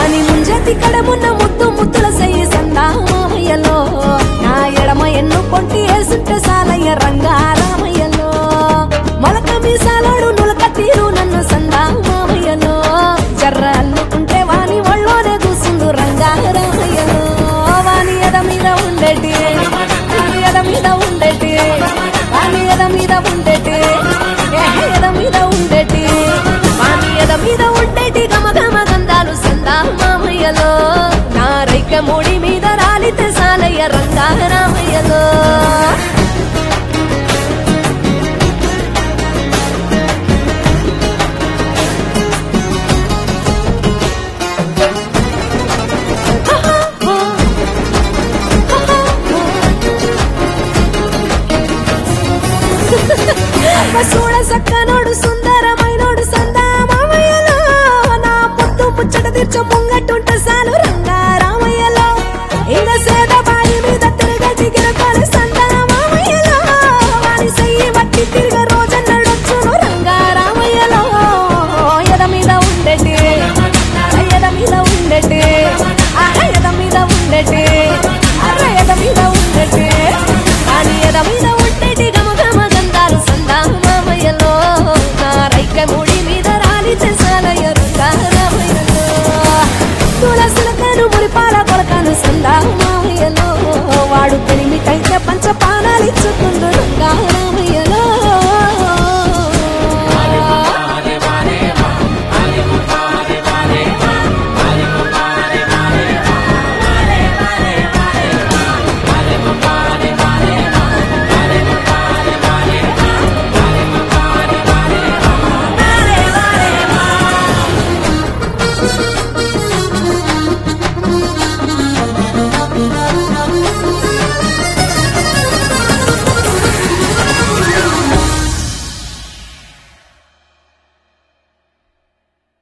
వాని ముంజతి కడమున్న ముద్దు ముద్దుల సయ్యి సందా మామయ్యలో నా ఎడమ ఎన్ను పొంటి వేసుంటే సాలయ్య రంగా రామయ్యలో మొలక మీసాలోడు నులక తీరు నన్ను సందా మామయ్యలో జర్ర అల్లుకుంటే వాని ఒళ్ళోనే కూసుండు రంగా రామయ్యలో వాని ఎద మీద ఉండేటి వాని ఎద మీద ఉండేటి వాని ఎద మీద ఉండేటి ఏ ఎద మీద ఉండేటి వాని ఎద మీద ఉండేటి గమ గమ గంధాలు సందా మామయ్యలో నా రైక ముడి మీద రాలితే సాలయ్య రంగా రామయ్యలో చూడ సక్కనోడు సుందరమైనోడు సందా మామయ్యలో నా పొత్తు ముచ్చట తీర్చ ముంగట్టుంట సాలు రంగా రామయ్యలో ఇంక సేద బాయి మీద తిరగ దిగిరకాలి సందా మామయ్యలో వారి సయ్యి మట్టి తిరిగ రోజన్నడొచ్చును రంగా రామయ్యలో ఎద మీద ఉండేటి ఎద మీద ఉండేటి ఆహ ఎద మీద ఉండేటి అర్ర ఎద మీద ఉండేటి అని ఎద మీద ఉండేటి గమ గమ గంధాలు సందా మామయ్యలో నా రైక ముడి మీద రాలి చేసాలయ్య రంగా రామయ్యలో తులసులకను మురిపాల కొలకను సందా మామయ్యలో వాడు పెరిమిటైతే పంచ పానాలిచ్చుకుందు